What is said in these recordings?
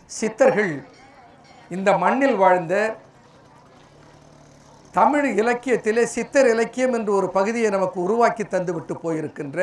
சித்தர்கள் இந்த மண்ணில் வாழ்ந்த தமிழ் இலக்கியத்திலே சித்தர் இலக்கியம் என்று ஒரு பகுதியை நமக்கு உருவாக்கி தந்துவிட்டு போயிருக்கின்ற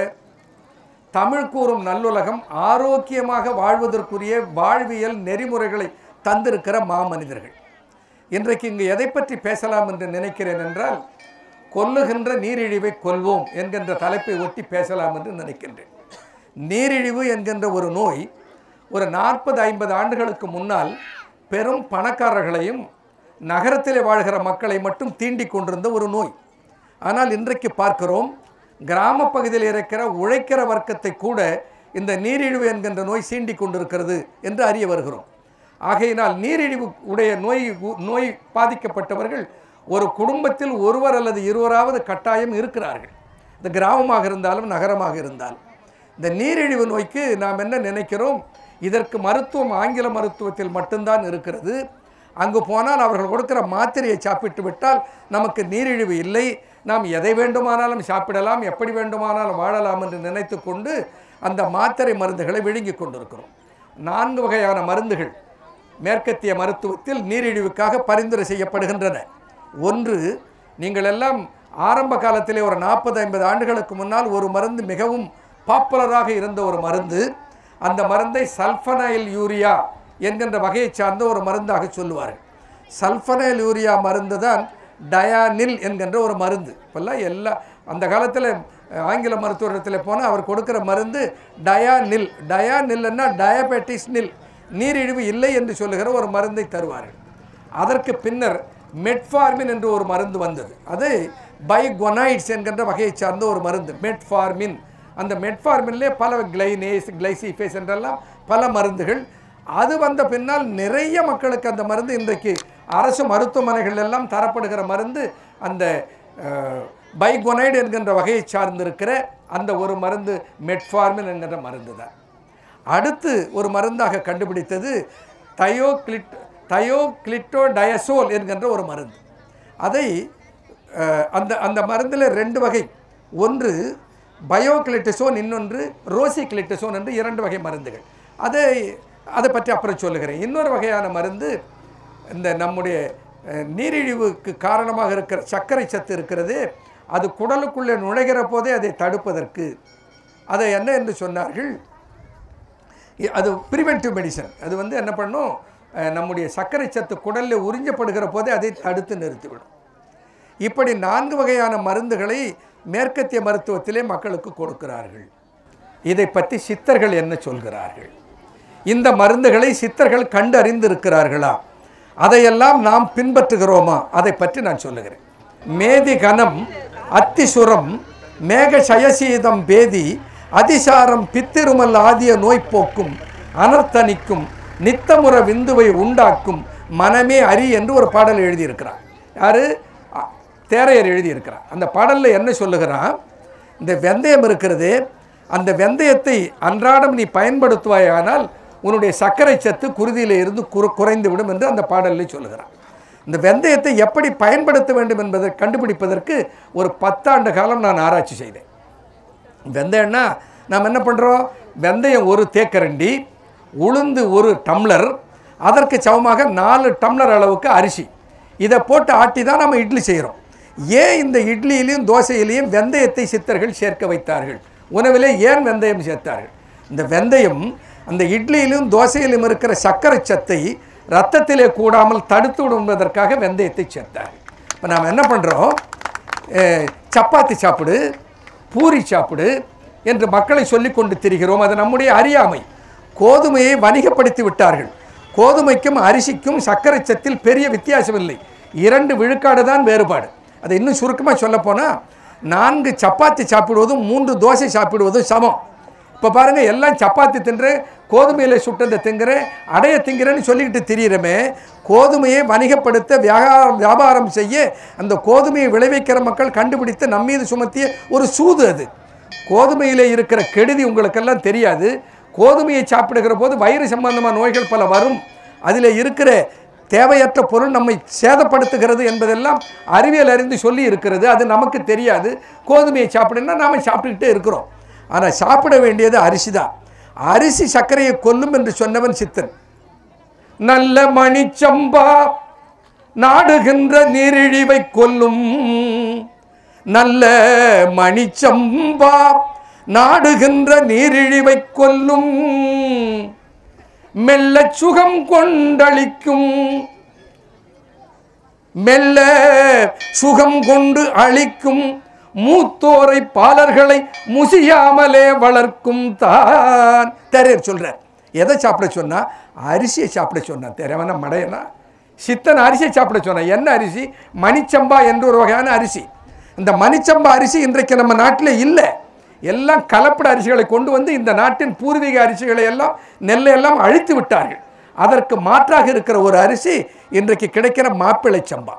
தமிழ் கூறும் நல்லுலகம் ஆரோக்கியமாக வாழ்வதற்குரிய வாழ்வியல் நெறிமுறைகளை தந்திருக்கிற மாமனிதர்கள் இன்றைக்கு இங்கு எதை பற்றி பேசலாம் என்று நினைக்கிறேன் என்றால் கொல்லுகின்ற நீரிழிவை கொல்வோம் என்கின்ற தலைப்பை ஒட்டி பேசலாம் என்று நினைக்கின்றேன் நீரிழிவு என்கின்ற ஒரு நோய் ஒரு நாற்பது ஐம்பது ஆண்டுகளுக்கு முன்னால் பெரும் பணக்காரர்களையும் நகரத்திலே வாழ்கிற மக்களை மட்டும் தீண்டிக் கொண்டிருந்த ஒரு நோய் ஆனால் இன்றைக்கு பார்க்கிறோம் கிராம பகுதியில் இருக்கிற உழைக்கிற வர்க்கத்தை கூட இந்த நீரிழிவு என்கின்ற நோய் சீண்டிக் கொண்டிருக்கிறது என்று அறிய வருகிறோம் ஆகையினால் நீரிழிவு உடைய நோய் நோய் பாதிக்கப்பட்டவர்கள் ஒரு குடும்பத்தில் ஒருவர் அல்லது இருவராவது கட்டாயம் இருக்கிறார்கள் இந்த கிராமமாக இருந்தாலும் நகரமாக இருந்தாலும் இந்த நீரிழிவு நோய்க்கு நாம் என்ன நினைக்கிறோம் இதற்கு மருத்துவம் ஆங்கில மருத்துவத்தில் மட்டும்தான் இருக்கிறது அங்கு போனால் அவர்கள் கொடுக்கிற மாத்திரையை சாப்பிட்டு விட்டால் நமக்கு நீரிழிவு இல்லை நாம் எதை வேண்டுமானாலும் சாப்பிடலாம் எப்படி வேண்டுமானாலும் வாழலாம் என்று நினைத்து கொண்டு அந்த மாத்திரை மருந்துகளை விழுங்கி கொண்டிருக்கிறோம் நான்கு வகையான மருந்துகள் மேற்கத்திய மருத்துவத்தில் நீரிழிவுக்காக பரிந்துரை செய்யப்படுகின்றன ஒன்று நீங்கள் எல்லாம் ஆரம்ப காலத்திலே ஒரு நாற்பது ஐம்பது ஆண்டுகளுக்கு முன்னால் ஒரு மருந்து மிகவும் பாப்புலராக இருந்த ஒரு மருந்து அந்த மருந்தை சல்ஃபனைல் யூரியா என்கின்ற வகையை சார்ந்த ஒரு மருந்தாக சொல்லுவார்கள் சல்ஃபனைல் யூரியா மருந்து தான் டயானில் என்கின்ற ஒரு மருந்து இப்போல்லாம் எல்லா அந்த காலத்தில் ஆங்கில மருத்துவத்தில் போனால் அவர் கொடுக்குற மருந்து டயானில் டயானில்னா டயபெட்டிஸ் நில் நீரிழிவு இல்லை என்று சொல்லுகிற ஒரு மருந்தை தருவார்கள் அதற்கு பின்னர் மெட்ஃபார்மின் என்று ஒரு மருந்து வந்தது அது பைகொனைட்ஸ் என்கின்ற வகையை சார்ந்த ஒரு மருந்து மெட்ஃபார்மின் அந்த மெட்ஃபார்மின்லே பல கிளைனேஸ் கிளைசிஃபேஸ் என்றெல்லாம் பல மருந்துகள் அது வந்த பின்னால் நிறைய மக்களுக்கு அந்த மருந்து இன்றைக்கு அரசு மருத்துவமனைகள் எல்லாம் தரப்படுகிற மருந்து அந்த பைகொனைடு என்கின்ற வகையை சார்ந்திருக்கிற அந்த ஒரு மருந்து மெட்ஃபார்மின் என்கின்ற மருந்து தான் அடுத்து ஒரு மருந்தாக கண்டுபிடித்தது தயோக்ளிட் தயோக்ளிட்டோடயசோல் என்கின்ற ஒரு மருந்து அதை அஹ், அந்த அந்த மருந்தில் ரெண்டு வகை ஒன்று பயோக்ளிட்டசோன் இன்னொன்று ரோசிக்ளிட்டசோன் என்று இரண்டு வகை மருந்துகள் அதை அதை பற்றி அப்புறம் சொல்லுகிறேன் இன்னொரு வகையான மருந்து இந்த நம்முடைய அஹ், நீரிழிவுக்கு காரணமாக இருக்கிற சர்க்கரை சத்து இருக்கிறது அது குடலுக்குள்ளே நுழைகிற போதே அதை தடுப்பதற்கு அதை என்ன என்று சொன்னார்கள் இ- அது ப்ரிவென்டிவ் மெடிசன் அது வந்து என்ன பண்ணும் அஹ், நம்முடைய சர்க்கரை சத்து குடலில் உறிஞ்சப்படுகிற போதே அதை தடுத்து நிறுத்திவிடும் இப்படி நான்கு வகையான மருந்துகளை மேற்கத்திய மருத்துவத்திலே மக்களுக்கு கொடுக்கிறார்கள் இதை பற்றி சித்தர்கள் என்ன சொல்கிறார்கள் இந்த மருந்துகளை சித்தர்கள் கண்டு அறிந்திருக்கிறார்களா அதையெல்லாம் நாம் பின்பற்றுகிறோமா அதை பற்றி நான் சொல்லுகிறேன் மேதி கனம் அத்திசுரம் மேக சயசீதம் பேதி அதிசாரம் பித்திருமல் ஆதிய நோய் போக்கும் அனர்த்தனிக்கும் நித்தமுற விந்துவை உண்டாக்கும் மனமே அறி என்று ஒரு பாடல் எழுதியிருக்கிறார் யாரு அ- தேரையர் எழுதியிருக்கிறார் அந்த பாடலில் என்ன சொல்லுகிறான் இந்த வெந்தயம் இருக்கிறதே அந்த வெந்தயத்தை அன்றாடம் நீ பயன்படுத்துவாயானால் உன்னுடைய சர்க்கரை சத்து குருதியில இருந்து குறு குறைந்து விடும் என்று அந்த பாடலில் சொல்லுகிறான் இந்த வெந்தயத்தை எப்படி பயன்படுத்த வேண்டும் என்பதை கண்டுபிடிப்பதற்கு ஒரு பத்தாண்டு காலம் நான் ஆராய்ச்சி செய்தேன் வெந்தயம்னா நாம் என்ன பண்ணுறோம் வெந்தயம் ஒரு தேக்கரண்டி உளுந்து ஒரு டம்ளர் அதற்கு சமமாக நாலு டம்ளர் அளவுக்கு அரிசி இதை போட்டு ஆட்டி தான் நம்ம இட்லி செய்கிறோம் ஏன் இந்த இட்லியிலையும் தோசையிலையும் வெந்தயத்தை சித்தர்கள் சேர்க்க வைத்தார்கள் உணவிலே ஏன் வெந்தயம் சேர்த்தார்கள் இந்த வெந்தயம் அந்த இட்லியிலும் தோசையிலும் இருக்கிற சர்க்கரை சத்தை ரத்தத்திலே கூடாமல் தடுத்து விடுவதற்காக வெந்தயத்தை சேர்த்தார்கள் இப்போ நாம் என்ன பண்ணுறோம் சப்பாத்தி சாப்பிடு பூரி சாப்பிடு என்று மக்களை சொல்லிக் கொண்டு திரிகிறோம் அது நம்முடைய அறியாமை கோதுமையை வணிகப்படுத்தி விட்டார்கள் கோதுமைக்கும் அரிசிக்கும் சர்க்கரை சத்தில் பெரிய வித்தியாசம் இல்லை இரண்டு விழுக்காடு தான் வேறுபாடு அதை இன்னும் சுருக்கமாக சொல்லப்போனால் நான்கு சப்பாத்தி சாப்பிடுவதும் மூன்று தோசை சாப்பிடுவதும் சமம் இப்போ பாருங்கள் எல்லாம் சப்பாத்தி தின்றேன் கோதுமையில் சுட்டதை திங்கிறேன் அடைய திங்கிறேன்னு சொல்லிக்கிட்டு திரியிறமே கோதுமையை வணிகப்படுத்த வியாபாரம் வியாபாரம் செய்ய அந்த கோதுமையை விளைவிக்கிற மக்கள் கண்டுபிடித்து நம்மீது சுமத்திய ஒரு சூது அது கோதுமையில் இருக்கிற கெடுதி உங்களுக்கெல்லாம் தெரியாது கோதுமையை சாப்பிடுகிற போது வயிறு சம்பந்தமான நோய்கள் பல வரும் அதில் இருக்கிற தேவையற்ற பொருள் நம்மை சேதப்படுத்துகிறது என்பதெல்லாம் அறிவியல் அறிந்து சொல்லி இருக்கிறது அது நமக்கு தெரியாது கோதுமையை சாப்பிடுன்னா நாம் சாப்பிட்டுக்கிட்டே இருக்கிறோம் ஆனால் சாப்பிட வேண்டியது அரிசி தான் அரிசி சர்க்கரையை கொல்லும் என்று சொன்னவன் சித்தன் நல்ல மணிச்சம்பா நாடுகின்ற நீரிழிவை கொல்லும் நல்ல மணிச்சம்பா நாடுகின்ற நீரிழிவை கொல்லும் மெல்ல சுகம் கொண்டளிக்கும் மெல்ல சுகம் கொண்டு அழிக்கும் மூத்தோரை பாலர்களை முசியாமலே வளர்க்கும் தான் தெரியர் சொல்றார் எதை சாப்பிட சொன்னா அரிசியை சாப்பிட சொன்னான் தெரியவன மடையனா சித்தன் அரிசியை சாப்பிட சொன்னான் என்ன அரிசி மணிச்சம்பா என்ற ஒரு வகையான அரிசி இந்த மணிச்சம்பா அரிசி இன்றைக்கு நம்ம நாட்டில் இல்லை எல்லாம் கலப்பட அரிசிகளை கொண்டு வந்து இந்த நாட்டின் பூர்வீக அரிசிகளை எல்லாம் நெல்லை எல்லாம் அழித்து விட்டார்கள் அதற்கு மாற்றாக இருக்கிற ஒரு அரிசி இன்றைக்கு கிடைக்கிற மாப்பிள்ளை சம்பா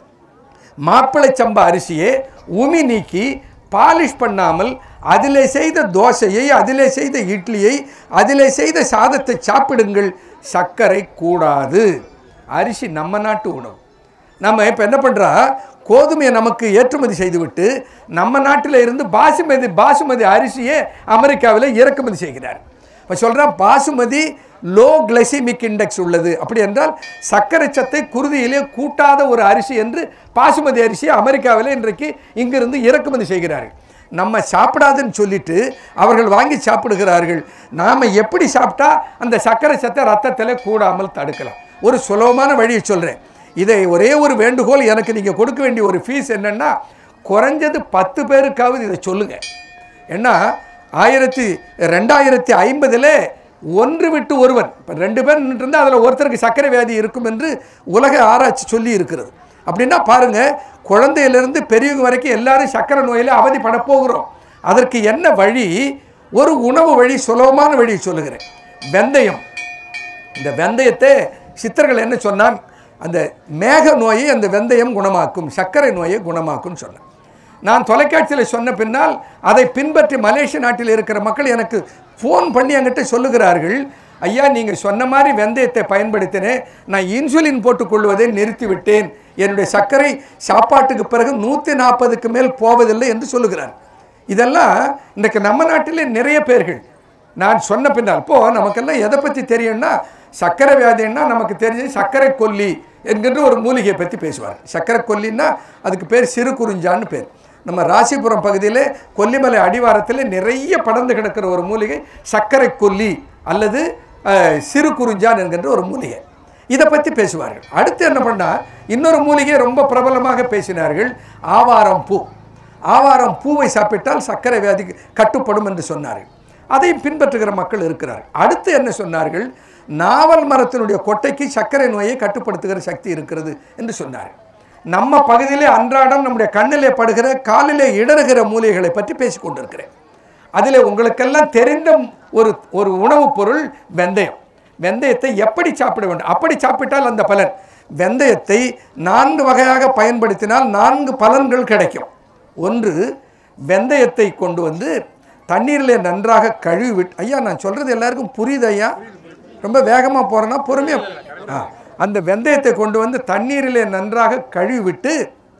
மாப்பிள்ளை சம்பா அரிசியை உமி நீக்கி பாலிஷ் பண்ணாமல் அதிலே செய்த தோசையை அதிலே செய்த இட்லியை அதிலே செய்த சாதத்தை சாப்பிடுங்கள் சர்க்கரை கூடாது அரிசி நம்ம நாட்டு உணவு நம்ம இப்போ என்ன பண்ணுறா கோதுமையை நமக்கு ஏற்றுமதி செய்துவிட்டு நம்ம நாட்டில் இருந்து பாசுமதி பாசுமதி அரிசியை அமெரிக்காவில் இறக்குமதி செய்கிறார் இப்போ சொல்கிறான் பாசுமதி லோ கிளைசிமிக் இண்டெக்ஸ் உள்ளது அப்படி என்றால் சர்க்கரை சத்தை குருதியிலே கூட்டாத ஒரு அரிசி என்று பாசுமதி அரிசியை அமெரிக்காவில் இன்றைக்கு இங்கிருந்து இறக்குமதி செய்கிறார்கள் நம்ம சாப்பிடாதுன்னு சொல்லிட்டு அவர்கள் வாங்கி சாப்பிடுகிறார்கள் நாம் எப்படி சாப்பிட்டா அந்த சர்க்கரை சத்தை ரத்தத்தில் கூடாமல் தடுக்கலாம் ஒரு சுலபமான வழியை சொல்கிறேன் இதை ஒரே ஒரு வேண்டுகோள் எனக்கு நீங்கள் கொடுக்க வேண்டிய ஒரு ஃபீஸ் என்னென்னா குறைஞ்சது பத்து பேருக்காவது இதை சொல்லுங்கள் ஏன்னா ஆயிரத்தி ரெண்டாயிரத்தி ஐம்பதில் ஒன்று விட்டு ஒருவன் இப்போ ரெண்டு பேர் நின்றுருந்தால் அதில் ஒருத்தருக்கு சர்க்கரை வியாதி இருக்கும் என்று உலக ஆராய்ச்சி சொல்லி இருக்கிறது அப்படின்னா பாருங்கள் குழந்தையிலிருந்து பெரியவங்க வரைக்கும் எல்லாரும் சர்க்கரை நோயில் அவதிப்பட போகிறோம் அதற்கு என்ன வழி ஒரு உணவு வழி சுலபமான வழி சொல்லுகிறேன் வெந்தயம் இந்த வெந்தயத்தை சித்தர்கள் என்ன சொன்னான் அந்த மேக நோயை அந்த வெந்தயம் குணமாக்கும் சர்க்கரை நோயை குணமாக்கும்னு சொன்னான் நான் தொலைக்காட்சியில் சொன்ன பின்னால் அதை பின்பற்றி மலேசிய நாட்டில் இருக்கிற மக்கள் எனக்கு ஃபோன் பண்ணி என்கிட்ட சொல்லுகிறார்கள் ஐயா நீங்கள் சொன்ன மாதிரி வெந்தயத்தை பயன்படுத்தினேன் நான் இன்சுலின் போட்டுக்கொள்வதை நிறுத்திவிட்டேன் என்னுடைய சர்க்கரை சாப்பாட்டுக்கு பிறகு நூற்றி நாற்பதுக்கு மேல் போவதில்லை என்று சொல்லுகிறார் இதெல்லாம் இன்றைக்கு நம்ம நாட்டிலே நிறைய பேர்கள் நான் சொன்ன பின்னால் இப்போ நமக்கெல்லாம் எதை பற்றி தெரியும்னா சர்க்கரை வியாதின்னா நமக்கு தெரிஞ்சது சர்க்கரை கொல்லி என்கின்ற ஒரு மூலிகையை பற்றி பேசுவார் சர்க்கரை கொல்லின்னா அதுக்கு பேர் சிறு குறிஞ்சான்னு பேர் நம்ம ராசிபுரம் பகுதியில் கொல்லிமலை அடிவாரத்தில் நிறைய படர்ந்து கிடக்கிற ஒரு மூலிகை சர்க்கரை கொல்லி அல்லது அஹ், சிறு குறிஞ்சான் என்கின்ற ஒரு மூலிகை இதை பற்றி பேசுவார்கள் அடுத்து என்ன பண்ணால் இன்னொரு மூலிகை ரொம்ப பிரபலமாக பேசினார்கள் ஆவாரம் பூ ஆவாரம் பூவை சாப்பிட்டால் சர்க்கரை வியாதிக்கு கட்டுப்படும் என்று சொன்னார்கள் அதையும் பின்பற்றுகிற மக்கள் இருக்கிறார்கள் அடுத்து என்ன சொன்னார்கள் நாவல் மரத்தினுடைய கொட்டைக்கு சர்க்கரை நோயை கட்டுப்படுத்துகிற சக்தி இருக்கிறது என்று சொன்னார்கள் நம்ம பகுதியிலே அன்றாடம் நம்முடைய கண்ணிலே படுகிற காலிலே இடறுகிற மூலிகைகளை பற்றி பேசிக் கொண்டிருக்கிறேன் அதில் உங்களுக்கெல்லாம் தெரிந்த ஒரு ஒரு உணவுப் பொருள் வெந்தயம் வெந்தயத்தை எப்படி சாப்பிட வேண்டும் அப்படி சாப்பிட்டால் அந்த பலன் வெந்தயத்தை நான்கு வகையாக பயன்படுத்தினால் நான்கு பலன்கள் கிடைக்கும் ஒன்று வெந்தயத்தை கொண்டு வந்து தண்ணீரிலே நன்றாக கழுவி விட்டு ஐயா நான் சொல்கிறது எல்லாருக்கும் புரியுது ஐயா ரொம்ப வேகமாக போகிறேன்னா பொறுமையாக ஆ அந்த வெந்தயத்தை கொண்டு வந்து தண்ணீரிலே நன்றாக கழுவி விட்டு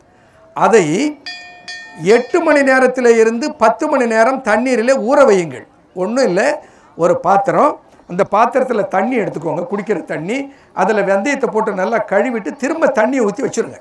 அதை எட்டு மணி நேரத்தில் இருந்து பத்து மணி நேரம் தண்ணீரில் ஊற வையுங்கள் ஒன்றும் இல்லை ஒரு பாத்திரம் அந்த பாத்திரத்தில் தண்ணி எடுத்துக்கோங்க குடிக்கிற தண்ணி அதில் வெந்தயத்தை போட்டு நல்லா கழுவிட்டு திரும்ப தண்ணியை ஊற்றி வச்சுருங்க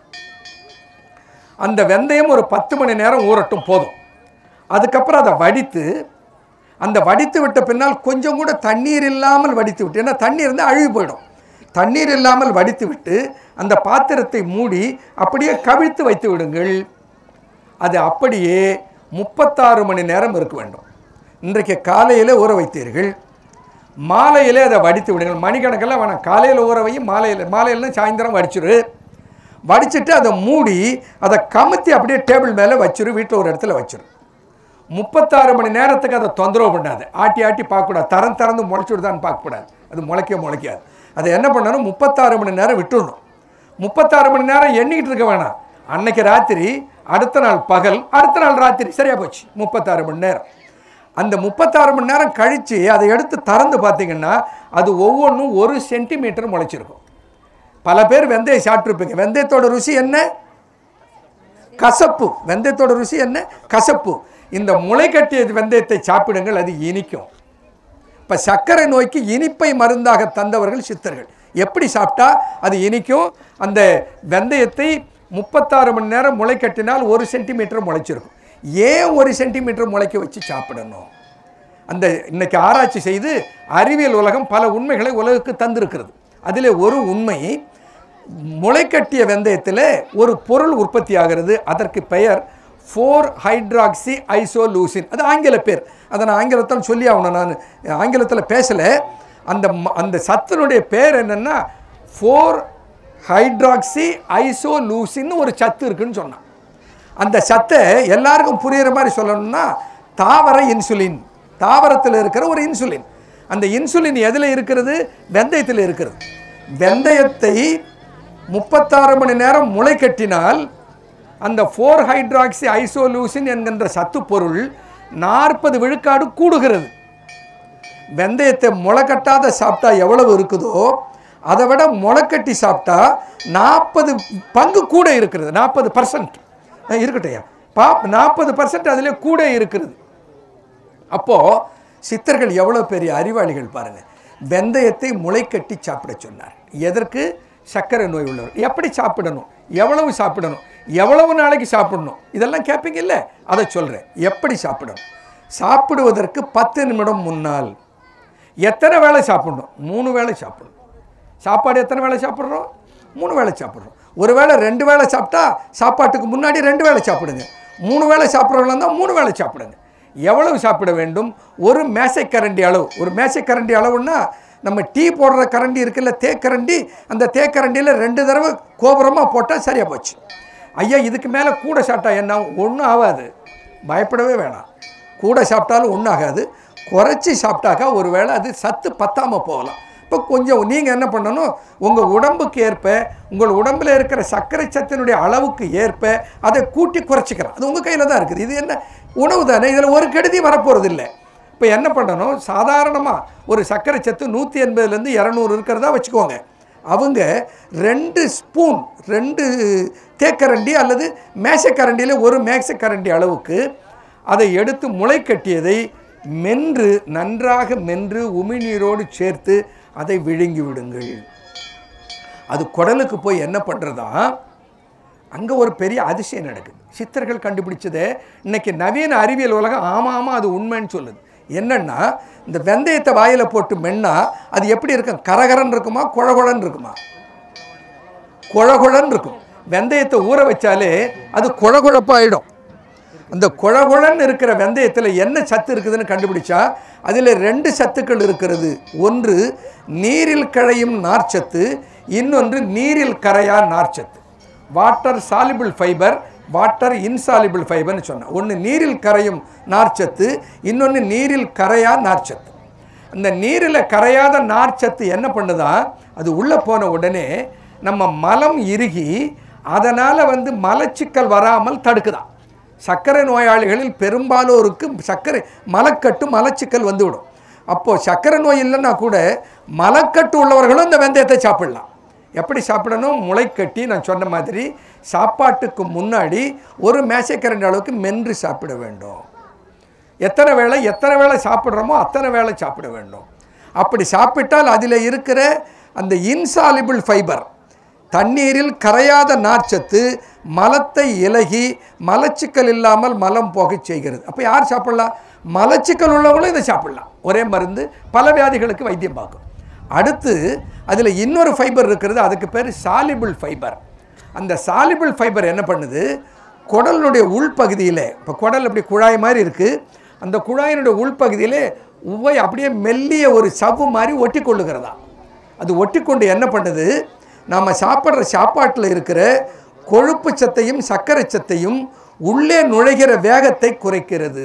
அந்த வெந்தயம் ஒரு பத்து மணி நேரம் ஊறட்டும் போதும் அதுக்கப்புறம் அதை வடித்து அந்த வடித்து விட்ட பின்னால் கொஞ்சம் கூட தண்ணீர் இல்லாமல் வடித்து விட்டு ஏன்னா தண்ணீர் இருந்தால் அழுகி போயிடும் தண்ணீர் இல்லாமல் வடித்து விட்டு அந்த பாத்திரத்தை மூடி அப்படியே கவிழ்த்து வைத்து விடுங்கள் அது அப்படியே முப்பத்தாறு மணி நேரம் இருக்க வேண்டும் இன்றைக்கு காலையில் ஊற வைத்தீர்கள் மாலையிலே அதை வடித்து விடுங்கள் மணிக்கணக்கெல்லாம் வேணாம் காலையில் ஊற வையும் மாலையில் மாலையில்னா சாயந்தரம் வடிச்சிரு வடிச்சிட்டு அதை மூடி அதை கமுத்தி அப்படியே டேபிள் மேலே வச்சிரு வீட்டில் ஒரு இடத்துல வச்சிரு முப்பத்தாறு மணி நேரத்துக்கு அதை தொந்தரவு பண்ணாது ஆட்டி ஆட்டி பார்க்கக்கூடாது தரம் திறந்து முளைச்சி விடுதான்னு பார்க்கக்கூடாது அது முளைக்க முளைக்காது அதை என்ன பண்ணணும் முப்பத்தாறு மணி நேரம் விட்டுடணும் முப்பத்தாறு மணி நேரம் எண்ணிக்கிட்டு இருக்க வேணாம் அன்னைக்கு ராத்திரி அடுத்த நாள் பகல் அடுத்த நாள் ராத்திரி சரியா போச்சு முப்பத்தாறு மணி நேரம் அந்த முப்பத்தாறு மணி நேரம் கழித்து அதை எடுத்து திறந்து பார்த்தீங்கன்னா அது ஒவ்வொன்றும் ஒரு சென்டிமீட்டர் முளைச்சிருக்கும் பல பேர் வெந்தயம் சாப்பிட்ருப்பீங்க வெந்தயத்தோட ருசி என்ன கசப்பு வெந்தயத்தோட ருசி என்ன கசப்பு இந்த முளை கட்டிய வெந்தயத்தை சாப்பிடுங்கள் அது இனிக்கும் இப்போ சர்க்கரை நோய்க்கு இனிப்பை மருந்தாக தந்தவர்கள் சித்தர்கள் எப்படி சாப்பிட்டா அது இனிக்கும் அந்த வெந்தயத்தை முப்பத்தாறு மணி நேரம் முளை கட்டினால் ஒரு சென்டிமீட்டர் முளைச்சிருக்கும் ஏன் ஒரு சென்டிமீட்டர் முளைக்க வச்சு சாப்பிடணும் அந்த இன்னைக்கு ஆராய்ச்சி செய்து அறிவியல் உலகம் பல உண்மைகளை உலகுக்கு தந்திருக்கிறது அதில் ஒரு உண்மை முளைக்கட்டிய வெந்தயத்தில் ஒரு பொருள் உற்பத்தி ஆகிறது அதற்கு பெயர் ஃபோர் ஹைட்ராக்சி ஐசோலூசின் அது ஆங்கில பேர் அதை நான் ஆங்கிலத்தில் சொல்லி ஆகணும் நான் ஆங்கிலத்தில் பேசலை அந்த ம- அந்த சத்தினுடைய பேர் என்னென்னா ஃபோர் ஹைட்ராக்சி ஐசோலூசின்னு ஒரு சத்து இருக்குன்னு சொன்னான் அந்த சத்தை எல்லாருக்கும் புரியுற மாதிரி சொல்லணும்னா தாவர இன்சுலின் தாவரத்தில் இருக்கிற ஒரு இன்சுலின் அந்த இன்சுலின் எதில் இருக்கிறது வெந்தயத்தில் இருக்கிறது வெந்தயத்தை முப்பத்தாறு மணி நேரம் முளை கட்டினால் அந்த ஃபோர் ஹைட்ராக்சி ஐசோலூசின் என்கின்ற சத்து பொருள் நாற்பது விழுக்காடு கூடுகிறது வெந்தயத்தை முளைக்கட்டாத சாப்பிட்டா எவ்வளவு இருக்குதோ அதை விட முளைக்கட்டி சாப்பிட்டா நாற்பது பங்கு கூட இருக்கிறது நாற்பது பர்சன்ட் இருக்கட்டையா பா நாற்பது பர்சன்ட் அதில் கூட இருக்கிறது அப்போது சித்தர்கள் எவ்வளோ பெரிய அறிவாளிகள் பாருங்கள் வெந்தயத்தை முளைக்கட்டி சாப்பிட சொன்னார் எதற்கு சர்க்கரை நோய் உள்ளவர் எப்படி சாப்பிடணும் எவ்வளவு சாப்பிடணும் எவ்வளவு நாளைக்கு சாப்பிடணும் இதெல்லாம் கேட்பீங்க இல்லை அதை சொல்கிறேன் எப்படி சாப்பிடணும் சாப்பிடுவதற்கு பத்து நிமிடம் முன்னால் எத்தனை வேளை சாப்பிடணும் மூணு வேளை சாப்பிடணும் சாப்பாடு எத்தனை வேளை சாப்பிட்றோம் மூணு வேளை சாப்பிட்றோம் ஒரு வேளை ரெண்டு வேளை சாப்பிட்டா சாப்பாட்டுக்கு முன்னாடி ரெண்டு வேளை சாப்பிடுங்க மூணு வேளை சாப்பிட்றவங்களா இருந்தால் மூணு வேளை சாப்பிடுங்க எவ்வளவு சாப்பிட வேண்டும் ஒரு மேசைக்கரண்டி அளவு ஒரு மேசைக்கரண்டி அளவுன்னா நம்ம டீ போடுற கரண்டி இருக்குல்ல தேக்கரண்டி அந்த தேக்கரண்டியில் ரெண்டு தடவை கோபுரமாக போட்டால் சரியாக போச்சு ஐயா இதுக்கு மேலே கூட சாப்பிட்டா என்ன ஒன்றும் ஆகாது பயப்படவே வேணாம் கூட சாப்பிட்டாலும் ஒன்றும் ஆகாது குறைச்சி சாப்பிட்டாக்கா ஒருவேளை அது சத்து பத்தாமல் போகலாம் இப்போ கொஞ்சம் நீங்கள் என்ன பண்ணணும் உங்கள் உடம்புக்கு ஏற்ப உங்கள் உடம்பில் இருக்கிற சர்க்கரை சத்தினுடைய அளவுக்கு ஏற்ப அதை கூட்டி குறைச்சிக்கிறோம் அது உங்கள் கையில் தான் இருக்குது இது என்ன உணவு தானே இதில் ஒரு கெடுதி வரப்போகிறது இல்லை இப்போ என்ன பண்ணணும் சாதாரணமாக ஒரு சர்க்கரை சத்து நூற்றி எண்பதுலேருந்து இரநூறு இருக்கிறதா வச்சுக்கோங்க அவங்க ரெண்டு ஸ்பூன் ரெண்டு தேக்கரண்டி அல்லது மேசக்கரண்டியில் ஒரு மேசக்கரண்டி அளவுக்கு அதை எடுத்து முளை கட்டியதை மென்று நன்றாக மென்று உமிழ்நீரோடு சேர்த்து அதை விழுங்கி விடுங்கள் அது குடலுக்கு போய் என்ன பண்ணுறதா அங்கே ஒரு பெரிய அதிசயம் நடக்குது சித்தர்கள் கண்டுபிடிச்சதே இன்னைக்கு நவீன அறிவியல் உலகம் ஆமாம் ஆமாம் அது உண்மைன்னு சொல்லுது என்னன்னா இந்த வெந்தயத்தை வாயில் போட்டு மென்னா அது எப்படி இருக்கும் கரகரன்னு இருக்குமா குழகுழன்னு இருக்குமா குழகுழன்னு இருக்கும் வெந்தயத்தை ஊற வச்சாலே அது குழகுழப்பாயிடும் அந்த குழகுழன்னு இருக்கிற வெந்தயத்தில் என்ன சத்து இருக்குதுன்னு கண்டுபிடிச்சா அதில் ரெண்டு சத்துக்கள் இருக்கிறது ஒன்று நீரில் கழையும் நார்ச்சத்து இன்னொன்று நீரில் கரையா நார்ச்சத்து water soluble fibre water insoluble ஃபைபர்னு சொன்னேன் ஒன்று நீரில் கரையும் நார்ச்சத்து இன்னொன்று நீரில் கரையா நார்ச்சத்து அந்த நீரில் கரையாத நார்ச்சத்து என்ன பண்ணுதா அது உள்ளே போன உடனே நம்ம மலம் இறுகி அதனால் வந்து மலச்சிக்கல் வராமல் தடுக்குதாம் சர்க்கரை நோயாளிகளில் பெரும்பாலோருக்கு சர்க்கரை மலக்கட்டு மலச்சிக்கல் வந்துவிடும் அப்போது சர்க்கரை நோய் இல்லைன்னா கூட மலக்கட்டு உள்ளவர்களும் இந்த வெந்தயத்தை சாப்பிடலாம் எப்படி சாப்பிடணும் முளைக்கட்டி நான் சொன்ன மாதிரி சாப்பாட்டுக்கு முன்னாடி ஒரு மேசைக்கரண்டி அளவுக்கு மென்று சாப்பிட வேண்டும் எத்தனை வேளை எத்தனை வேளை சாப்பிட்றோமோ அத்தனை வேளை சாப்பிட வேண்டும் அப்படி சாப்பிட்டால் அதில் இருக்கிற அந்த இன்சாலிபிள் ஃபைபர் தண்ணீரில் கரையாத நார்ச்சத்து மலத்தை இலகி மலச்சிக்கல் இல்லாமல் மலம் போகச் செய்கிறது அப்போ யார் சாப்பிடலாம் மலச்சிக்கல் உள்ளவங்களும் இதை சாப்பிடலாம் ஒரே மருந்து பல வியாதிகளுக்கு வைத்தியம் பார்க்கும் அடுத்து அதில் இன்னொரு ஃபைபர் இருக்கிறது அதுக்கு பேர் சாலிபிள் ஃபைபர் அந்த சாலிபிள் ஃபைபர் என்ன பண்ணுது குடலுடைய உள்பகுதியில் இப்போ குடல் அப்படி குழாய் மாதிரி இருக்குது அந்த குழாயினுடைய உள்பகுதியிலே உவை அப்படியே மெல்லிய ஒரு சவ்வு மாதிரி ஒட்டி கொள்ளுகிறதா அது ஒட்டிக்கொண்டு என்ன பண்ணுது நாம் சாப்பிட்ற சாப்பாட்டில் இருக்கிற கொழுப்பு சத்தையும் சர்க்கரை சத்தையும் உள்ளே நுழைகிற வேகத்தை குறைக்கிறது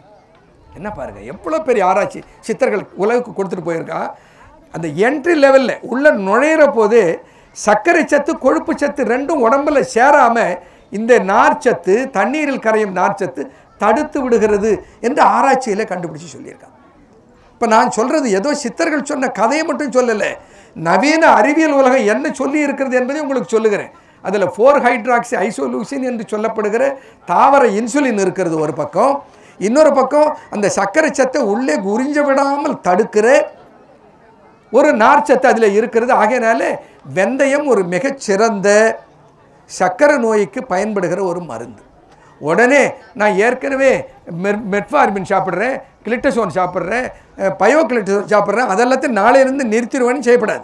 என்ன பாருங்க எவ்வளோ பெரிய ஆராய்ச்சி சித்தர்கள் உலகுக்கு கொடுத்துட்டு போயிருக்கா அந்த என்ட்ரி லெவலில் உள்ள நுழையிற போது சர்க்கரை சத்து கொழுப்பு சத்து ரெண்டும் உடம்புல சேராமல் இந்த நார்ச்சத்து தண்ணீரில் கரையும் நார்ச்சத்து தடுத்து விடுகிறது என்று ஆராய்ச்சியில் கண்டுபிடிச்சு சொல்லியிருக்காங்க இப்போ நான் சொல்கிறது ஏதோ சித்தர்கள் சொன்ன கதையை மட்டும் சொல்லலை நவீன அறிவியல் உலகம் என்ன சொல்லி இருக்கிறது என்பதை உங்களுக்கு சொல்லுகிறேன் அதில் ஃபோர் ஹைட்ராக்சி ஐசோலூசின் என்று சொல்லப்படுகிற தாவர இன்சுலின் இருக்கிறது ஒரு பக்கம் இன்னொரு பக்கம் அந்த சர்க்கரை சத்தை உள்ளே உறிஞ்ச விடாமல் தடுக்கிற ஒரு நார்ச்சத்து அதில் இருக்கிறது ஆகையினால வெந்தயம் ஒரு மிகச்சிறந்த சர்க்கரை நோய்க்கு பயன்படுகிற ஒரு மருந்து உடனே நான் ஏற்கனவே மெர் மெட்ஃபார்மின் சாப்பிட்றேன் கிளிட்டசோன் சாப்பிட்றேன் பயோ கிளிட்டசோன் சாப்பிட்றேன் அதெல்லாத்தையும் நாளையிலிருந்து நிறுத்திடுவேன்னு செய்யப்படாது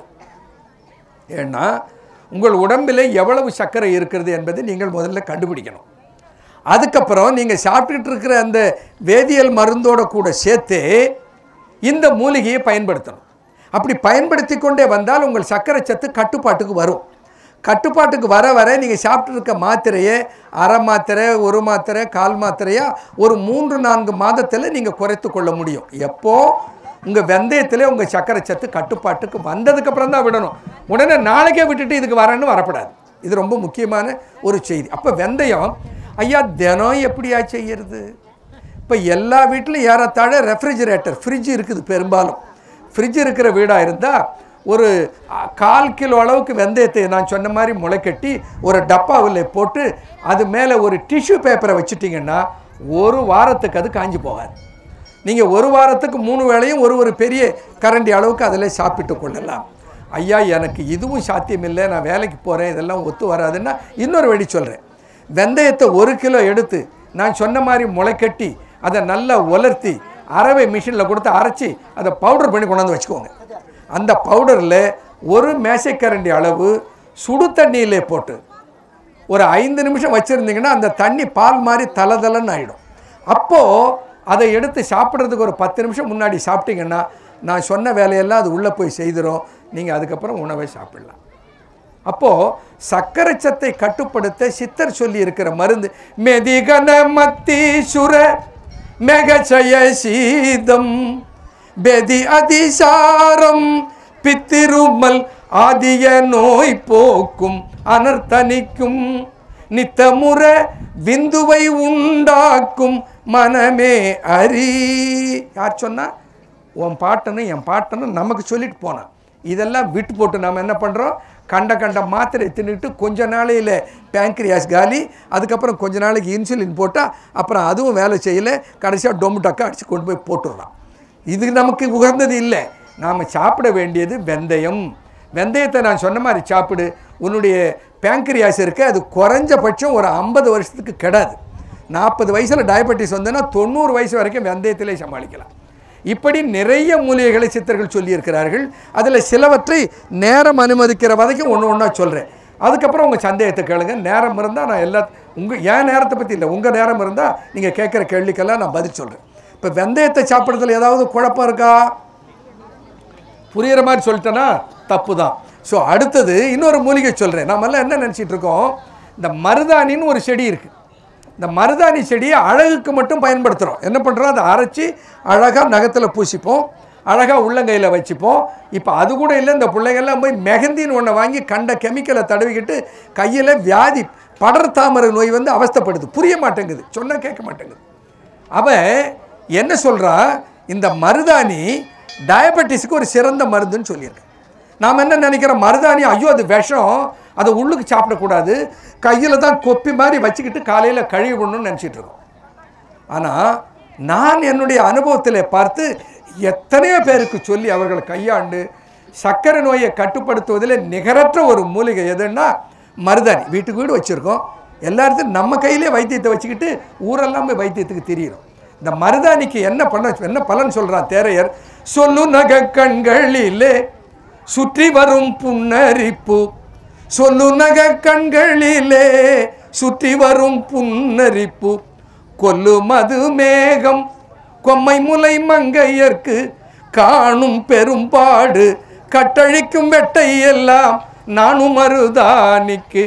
ஏன்னா உங்கள் உடம்பில் எவ்வளவு சர்க்கரை இருக்கிறது என்பதை நீங்கள் முதல்ல கண்டுபிடிக்கணும் அதுக்கப்புறம் நீங்கள் சாப்பிட்டுட்டு இருக்கிற அந்த வேதியியல் மருந்தோட கூட சேர்த்து இந்த மூலிகையை பயன்படுத்தணும் அப்படி பயன்படுத்தி கொண்டே வந்தால் உங்கள் சர்க்கரை சத்து கட்டுப்பாட்டுக்கு வரும் கட்டுப்பாட்டுக்கு வர வர நீங்கள் சாப்பிட்டு இருக்க மாத்திரையை அரை மாத்திரை ஒரு மாத்திரை கால் மாத்திரையா ஒரு மூன்று நான்கு மாதத்தில் நீங்கள் குறைத்து கொள்ள முடியும் எப்போ உங்கள் வெந்தயத்தில் உங்கள் சர்க்கரை சத்து கட்டுப்பாட்டுக்கு வந்ததுக்கப்புறம் தான் விடணும் உடனே நாளைக்கே விட்டுட்டு இதுக்கு வரேன்னு வரக்கூடாது இது ரொம்ப முக்கியமான ஒரு செய்தி அப்போ வெந்தயம் ஐயா தினம் எப்படியா செய்யறது இப்போ எல்லா வீட்லையும் ஏறத்தாழ ரெஃப்ரிஜிரேட்டர் ஃப்ரிட்ஜ் இருக்குது பெரும்பாலும் ஃப்ரிட்ஜ் இருக்கிற வீடாக இருந்தால் ஒரு அ, கால் கிலோ அளவுக்கு வெந்தயத்தை நான் சொன்ன மாதிரி முளைக்கட்டி ஒரு டப்பாவில் போட்டு அது மேலே ஒரு டிஷ்யூ பேப்பரை வச்சுட்டிங்கன்னா ஒரு வாரத்துக்கு அது காஞ்சி போகாது நீங்கள் ஒரு வாரத்துக்கு மூணு வேளையும் ஒரு ஒரு பெரிய கரண்டி அளவுக்கு அதில் சாப்பிட்டு கொள்ளலாம் ஐயா எனக்கு இதுவும் சாத்தியமில்லை நான் வேலைக்கு போகிறேன் இதெல்லாம் ஒத்து வராதுன்னா இன்னொரு வழி சொல்கிறேன் வெந்தயத்தை ஒரு கிலோ எடுத்து நான் சொன்ன மாதிரி முளைக்கட்டி அதை நல்லா உலர்த்தி அரவை மிஷினில் கொடுத்து அரைச்சி அதை பவுடர் பண்ணி கொண்டாந்து வச்சுக்கோங்க அந்த பவுடரில் ஒரு மேசைக்கரண்டி அளவு சுடு தண்ணியிலே போட்டு ஒரு ஐந்து நிமிஷம் வச்சுருந்தீங்கன்னா அந்த தண்ணி பால் மாதிரி தலதலன்னு ஆகிடும் அப்போது அதை எடுத்து சாப்பிட்றதுக்கு ஒரு பத்து நிமிஷம் முன்னாடி சாப்பிட்டீங்கன்னா நான் சொன்ன வேலையெல்லாம் அது உள்ளே போய் செய்திரும் நீங்கள் அதுக்கப்புறம் உணவை சாப்பிடலாம் அப்போது சர்க்கரை சத்தை கட்டுப்படுத்த சித்தர் சொல்லி இருக்கிற மருந்து மெதிகன மத்தீசுர மெகச்சய சீதம் பெதி அதிசாரம் பித்திருமல் ஆதிய நோய் போக்கும் அனர்த்தனிக்கும் நித்தமுற விந்துவை உண்டாக்கும் மனமே அறி யார் சொன்னா உன் பாட்டனும் என் பாட்டனும் நமக்கு சொல்லிட்டு போனான் இதெல்லாம் விட்டு போட்டு நம்ம என்ன பண்ணுறோம் கண்ட கண்ட மாத்திரை தின்னுட்டு கொஞ்ச நாளையில் பேங்க்ரியாஸ் காலி அதுக்கப்புறம் கொஞ்ச நாளைக்கு இன்சுலின் போட்டால் அப்புறம் அதுவும் வேலை செய்யலை கடைசியாக டொம்பு டக்கா அடித்து கொண்டு போய் போட்டுடுறான் இது நமக்கு உகந்தது இல்லை நாம் சாப்பிட வேண்டியது வெந்தயம் வெந்தயத்தை நான் சொன்ன மாதிரி சாப்பிடு உன்னுடைய பேங்க்ரியாஸ் இருக்கு அது குறைஞ்சபட்சம் ஒரு ஐம்பது வருஷத்துக்கு கெடாது நாற்பது வயசில் டயபெட்டிஸ் வந்ததுன்னா தொண்ணூறு வயசு வரைக்கும் வெந்தயத்திலே சமாளிக்கலாம் இப்படி நிறைய மூலிகைகளை சித்தர்கள் சொல்லியிருக்கிறார்கள் அதில் சிலவற்றை நேரம் அனுமதிக்கிற வரைக்கும் ஒன்று ஒன்றா சொல்கிறேன் அதுக்கப்புறம் உங்கள் சந்தேகத்தை கேளுங்க நேரம் இருந்தால் நான் எல்லா உங்கள் என் நேரத்தை பற்றி இல்லை உங்கள் நேரம் இருந்தால் நீங்கள் கேட்குற கேள்விக்கெல்லாம் நான் பதில் சொல்கிறேன் இப்போ வெந்தயத்தை சாப்பிட்றதுல ஏதாவது குழப்பம் இருக்கா புரியிற மாதிரி சொல்லிட்டேன்னா தப்பு தான் ஸோ அடுத்தது இன்னொரு மூலிகை சொல்கிறேன் நாமெல்லாம் என்ன நினச்சிட்டு இருக்கோம் இந்த மருதாணின்னு ஒரு செடி இருக்குது இந்த மருதாணி செடியை அழகுக்கு மட்டும் பயன்படுத்துகிறோம் என்ன பண்ணுறோம் அதை அரைச்சி அழகாக நகத்தில் பூசிப்போம் அழகாக உள்ளங்கையில் வச்சுப்போம் இப்போ அது கூட இல்லை இந்த பிள்ளைங்கள்லாம் போய் மெஹந்தின்னு ஒன்றை வாங்கி கண்ட கெமிக்கலை தடவிக்கிட்டு கையில் வியாதி படர் தாமரை நோய் வந்து அவஸ்தைப்படுது புரிய மாட்டேங்குது சொன்னால் கேட்க மாட்டேங்குது அவன் என்ன சொல்கிறான் இந்த மருதாணி டயபெட்டிஸுக்கு ஒரு சிறந்த மருந்துன்னு சொல்லியிருக்கேன் நாம் என்ன நினைக்கிறோம் மருதாணி ஐயோ அது விஷம் அதை உள்ளுக்கு சாப்பிடக்கூடாது கையில் தான் கொப்பி மாதிரி வச்சுக்கிட்டு காலையில் கழுவிடணும்னு நினச்சிட்டு இருக்கோம் ஆனால் நான் என்னுடைய அனுபவத்தில் பார்த்து எத்தனையோ பேருக்கு சொல்லி அவர்களை கையாண்டு சர்க்கரை நோயை கட்டுப்படுத்துவதில் நிகரற்ற ஒரு மூலிகை எதுன்னா மருதாணி வீட்டுக்கு வீடு வச்சுருக்கோம் எல்லாத்தையும் நம்ம கையிலே வைத்தியத்தை வச்சுக்கிட்டு ஊரெல்லாம் போய் வைத்தியத்துக்கு தெரியிறோம் இந்த மருதாணிக்கு என்ன பண்ண என்ன பலன் சொல்கிறான் தேரையர் சொல்லு நக கண்களிலே சுற்றி வரும் புன்னரிப்பு சொல்லு நக கண்களிலே சுற்றி வரும் புன்னரிப்பு கொல்லு மது மேகம் கொம்மை முலை மங்கையர்க்கு காணும் பெரும்பாடு கட்டழிக்கும் வெட்டை எல்லாம் நானும் மருதானிக்கு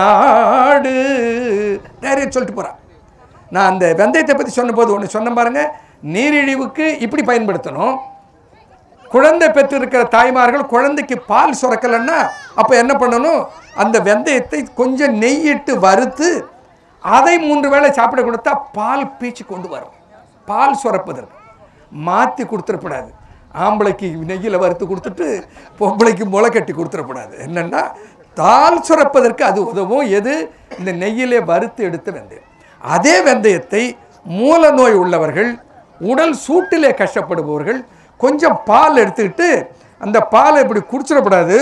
நாடு நிறைய சொல்லிட்டு போகிறான் நான் அந்த வெந்தயத்தை பற்றி சொன்னபோது ஒன்று சொன்ன பாருங்க நீரிழிவுக்கு இப்படி பயன்படுத்தணும் குழந்தை பெற்றிருக்கிற தாய்மார்கள் குழந்தைக்கு பால் சுரக்கலைன்னா அப்போ என்ன பண்ணணும் அந்த வெந்தயத்தை கொஞ்சம் நெய்யிட்டு வறுத்து அதை மூன்று வேளை சாப்பிட கொடுத்தா பால் பீச்சு கொண்டு வரும் பால் சுரப்பதற்கு மாற்றி கொடுத்துடக்கூடாது ஆம்பளைக்கு நெய்யில் வறுத்து கொடுத்துட்டு பொம்பளைக்கு முளை கட்டி கொடுத்துடக்கூடாது என்னென்னா தால் சுரப்பதற்கு அது உதவும் எது இந்த நெய்யிலே வறுத்து எடுத்த வெந்தயம் அதே வெந்தயத்தை மூல நோய் உள்ளவர்கள் உடல் சூட்டிலே கஷ்டப்படுபவர்கள் கொஞ்சம் பால் எடுத்துக்கிட்டு அந்த பாலை இப்படி குடிச்சிடக்கூடாது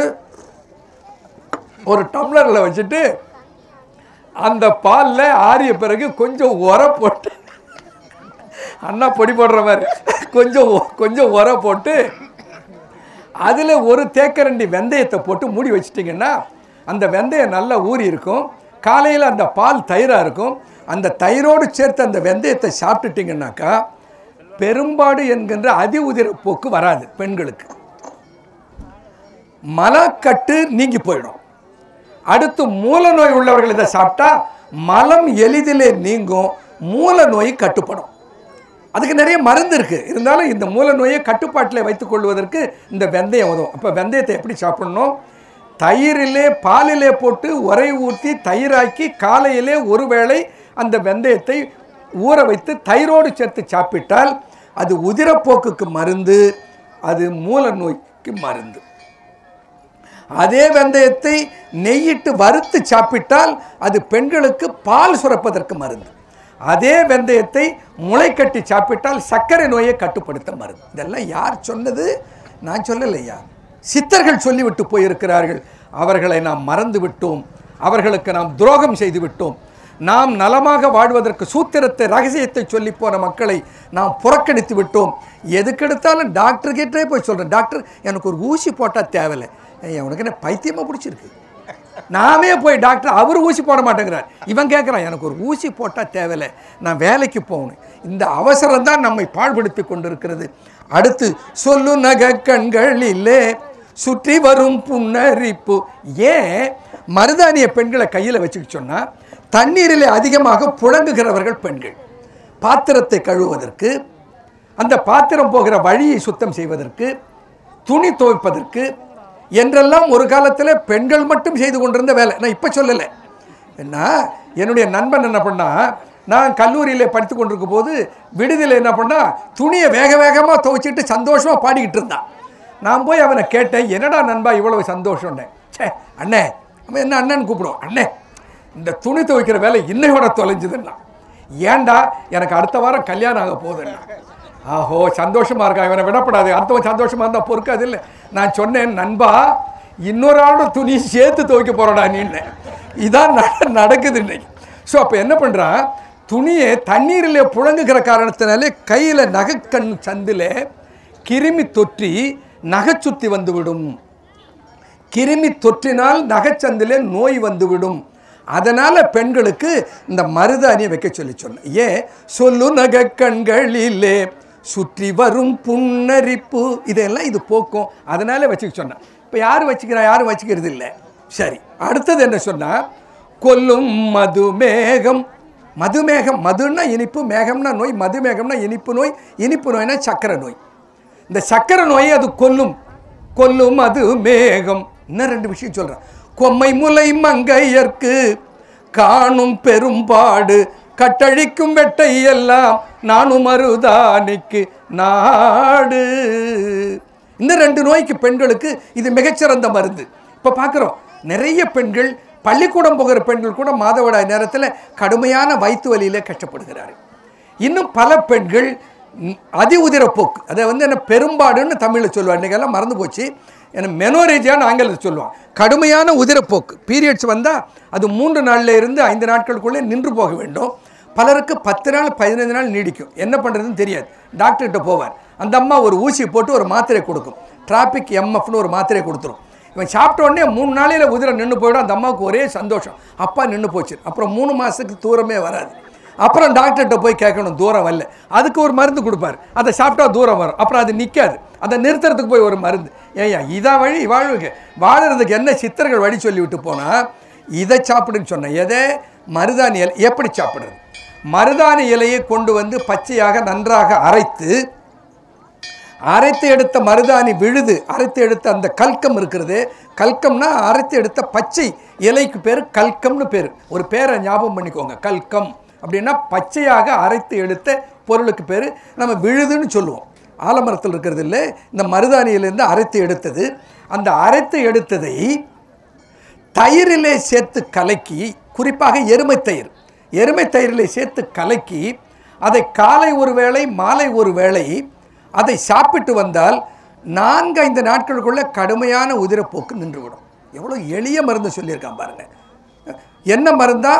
ஒரு டம்ளரில் வச்சுட்டு அந்த பாலில் ஆறிய பிறகு கொஞ்சம் உர போட்டு அண்ணா பொடி போடுற மாதிரி கொஞ்சம் உ- கொஞ்சம் உர போட்டு அதில் ஒரு தேக்கரண்டி வெந்தயத்தை போட்டு மூடி வச்சிட்டிங்கன்னா அந்த வெந்தயம் நல்லா ஊறி இருக்கும் காலையில் அந்த பால் தயிராக இருக்கும் அந்த தயிரோடு சேர்த்து அந்த வெந்தயத்தை சாப்பிட்டுட்டிங்கன்னாக்கா பெரும்பாடு என்கின்ற அதி உதிரப்போக்கு வராது பெண்களுக்கு மலக்கட்டு நீங்கி போயிடும் அடுத்து மூல நோய் உள்ளவர்கள் இதை சாப்பிட்டா மலம் எளிதிலே நீங்கும் மூல நோய் கட்டுப்படும் அதுக்கு நிறைய மருந்து இருக்குது இருந்தாலும் இந்த மூல நோயை கட்டுப்பாட்டில் வைத்துக் கொள்வதற்கு இந்த வெந்தயம் உதவும் அப்போ வெந்தயத்தை எப்படி சாப்பிடணும் தயிரிலே பாலிலே போட்டு உரை ஊற்றி தயிராக்கி காலையிலே ஒருவேளை அந்த வெந்தயத்தை ஊற வைத்து தயிரோடு சேர்த்து சாப்பிட்டால் அது உதிரப்போக்குக்கு மருந்து அது மூல நோய்க்கு மருந்து அதே வெந்தயத்தை நெய்யிட்டு வறுத்து சாப்பிட்டால் அது பெண்களுக்கு பால் சுரப்பதற்கு மருந்து அதே வெந்தயத்தை முளைக்கட்டி சாப்பிட்டால் சர்க்கரை நோயை கட்டுப்படுத்த மருந்து இதெல்லாம் யார் சொன்னது நான் சொல்லலையா சித்தர்கள் சொல்லிவிட்டு போயிருக்கிறார்கள் அவர்களை நாம் மறந்து விட்டோம் அவர்களுக்கு நாம் துரோகம் செய்து விட்டோம் நாம் நலமாக வாழ்வதற்கு சூத்திரத்தை ரகசியத்தை சொல்லி போன மக்களை நாம் புறக்கணித்து விட்டோம் எதுக்கெடுத்தாலும் டாக்டர் கிட்டே போய் சொல்கிறேன் டாக்டர் எனக்கு ஒரு ஊசி போட்டால் தேவையில்லை ஏய், உனக்கு என்ன பைத்தியமாக பிடிச்சிருக்கு நாமே போய் டாக்டர் அவர் ஊசி போட மாட்டேங்கிறார் இவன் கேட்குறான் எனக்கு ஒரு ஊசி போட்டால் தேவையில்லை நான் வேலைக்கு போகணும் இந்த அவசரம் தான் நம்மை பாழ்படுத்தி கொண்டிருக்கிறது அடுத்து சொல்லு நக கண்களிலே சுற்றி வரும் புன்னரிப்பு ஏன் மருதாணிய பெண்களை கையில் வச்சுக்க சொன்னால் தண்ணீரிலே அதிகமாக புழங்குகிறவர்கள் பெண்கள் பாத்திரத்தை கழுவுவதற்கு அந்த பாத்திரம் போகிற வழியை சுத்தம் செய்வதற்கு துணி துவைப்பதற்கு என்றெல்லாம் ஒரு காலத்தில் பெண்கள் மட்டும் செய்து கொண்டிருந்த வேலை நான் இப்போ சொல்லலை என்ன என்னுடைய நண்பன் என்ன பண்ணா நான் கல்லூரியில் படித்து கொண்டிருக்கும் போது விடுதியில் என்ன பண்ணா துணியை வேக வேகமாக துவைச்சிட்டு சந்தோஷமாக பாடிக்கிட்டு இருந்தான் நான் போய் அவனை கேட்டேன் என்னடா நண்பா இவ்வளவு சந்தோஷம்னே ச்சே அண்ணே அவன் என்ன அண்ணன் கூப்பிடுவோம் அண்ணே இந்த துணி துவைக்கிற வேலை இன்னையோட தொலைஞ்சுதுன்னா ஏன்டா எனக்கு அடுத்த வாரம் கல்யாணம் ஆக போகுதுன்னா ஆஹோ சந்தோஷமா இருக்கா இவனை விடப்படாது அடுத்தவன் சந்தோஷமா இருந்தா பொறுக்காது இல்லை நான் சொன்னேன் நண்பா இன்னொரு ஆளோட துணி சேர்த்து துவைக்க போறடா நீன்னு இதான் நட- நடக்குது இன்னைக்கு ஸோ அப்போ என்ன பண்ணுறான் துணியை தண்ணீரில் புழங்குகிற காரணத்தினாலே கையில் நகைக்கண் சந்தில் கிருமி தொற்றி நகை சுத்தி வந்துவிடும் கிருமி தொற்றினால் நகைச்சந்திலே நோய் வந்துவிடும் அதனால் பெண்களுக்கு இந்த மருதாணியை வைக்க சொல்லி சொன்னேன் ஏன் சொல்லு நகை கண்களிலே சுற்றி வரும் புன்னரிப்பு இதெல்லாம் இது போக்கும் அதனால வச்சுக்க சொன்னேன் இப்போ யார் வச்சுக்கிறா யாரும் வச்சுக்கிறது இல்லை சரி அடுத்தது என்ன சொன்னால் கொல்லும் மதுமேகம் மதுமேகம் மதுன்னா இனிப்பு மேகம்னா நோய் மதுமேகம்னா இனிப்பு நோய் இனிப்பு நோய்னா சக்கரை நோய் இந்த சக்கரை நோயை அது கொல்லும் கொல்லும் அது மேகம் இன்னும் ரெண்டு விஷயம் சொல்கிறேன் கொம்மை முலை மங்கையர்க்கு காணும் பெரும்பாடு கட்டழிக்கும் வெட்டை எல்லாம் நானும் மருதானிக்கு நாடு இந்த ரெண்டு நோய்க்கு பெண்களுக்கு இது மிகச்சிறந்த மருந்து இப்போ பார்க்குறோம் நிறைய பெண்கள் பள்ளிக்கூடம் போகிற பெண்கள் கூட மாதவிடாய் நேரத்தில் கடுமையான வயிற்று வலியிலே கஷ்டப்படுகிறார்கள் இன்னும் பல பெண்கள் ம், அதி உதிரப்போக்கு அதை வந்து என்ன பெரும்பாடுன்னு தமிழில் சொல்லுவாங்க இன்றைக்கெல்லாம் மறந்து போச்சு என்ன மெனோரேஜியான்னு ஆங்கிலத்தில் சொல்லுவாங்க கடுமையான உதிரப்போக்கு பீரியட்ஸ் வந்தால் அது மூன்று நாள்ல இருந்து ஐந்து நாட்களுக்குள்ளே நின்று போக வேண்டும் பலருக்கு பத்து நாள் பதினைந்து நாள் நீடிக்கும் என்ன பண்ணுறதுன்னு தெரியாது டாக்டர்கிட்ட போவார் அந்த அம்மா ஒரு ஊசி போட்டு ஒரு மாத்திரை கொடுக்கும் டிராபிக் எம்எஃப்னு ஒரு மாத்திரை கொடுத்துரும் இவன் சாப்பிட்ட உடனே மூணு நாளையில் உதிரம் நின்று போயிடும் அந்த அம்மாவுக்கு ஒரே சந்தோஷம் அப்பா நின்று போச்சு அப்புறம் மூணு மாதத்துக்கு தூரமே வராது அப்புறம் டாக்டர்கிட்ட போய் கேட்கணும் தூரம் வரல அதுக்கு ஒரு மருந்து கொடுப்பார் அதை சாப்பிட்டா தூரம் வரும் அப்புறம் அது நிற்காது அதை நிறுத்துறதுக்கு போய் ஒரு மருந்து ஏய்யா இதான் வழி வாழ்வுக்கு வாழறதுக்கு என்ன சித்தர்கள் வழி சொல்லி விட்டு போனால் இதை சாப்பிடுன்னு சொன்னேன் எதை மருதாணி இலை எப்படி சாப்பிடுறது மருதாணி இலையை கொண்டு வந்து பச்சையாக நன்றாக அரைத்து அரைத்து எடுத்த மருதாணி விழுது அரைத்து எடுத்த அந்த கல்கம் இருக்கிறது கல்கம்னா அரைத்து எடுத்த பச்சை இலைக்கு பேர் கல்கம்னு பேர் ஒரு பேரை ஞாபகம் பண்ணிக்கோங்க கல்கம் அப்படின்னா பச்சையாக அரைத்து எடுத்த பொருளுக்கு பேர் நம்ம விழுதுன்னு சொல்லுவோம் ஆலமரத்தில் இருக்கிறது இல்லை இந்த மருதாணியிலேருந்து அரைத்து எடுத்தது அந்த அரைத்து எடுத்ததை தயிரிலே சேர்த்து கலக்கி குறிப்பாக எருமை தயிர் எருமை தயிரிலே சேர்த்து கலக்கி அதை காலை ஒரு வேளை மாலை ஒரு வேளை அதை சாப்பிட்டு வந்தால் நான்கு ஐந்து நாட்களுக்குள்ள கடுமையான உதிரப்போக்கு நின்றுவிடும் எவ்வளோ எளிய மருந்து சொல்லியிருக்கான் பாருங்க என்ன மருந்தா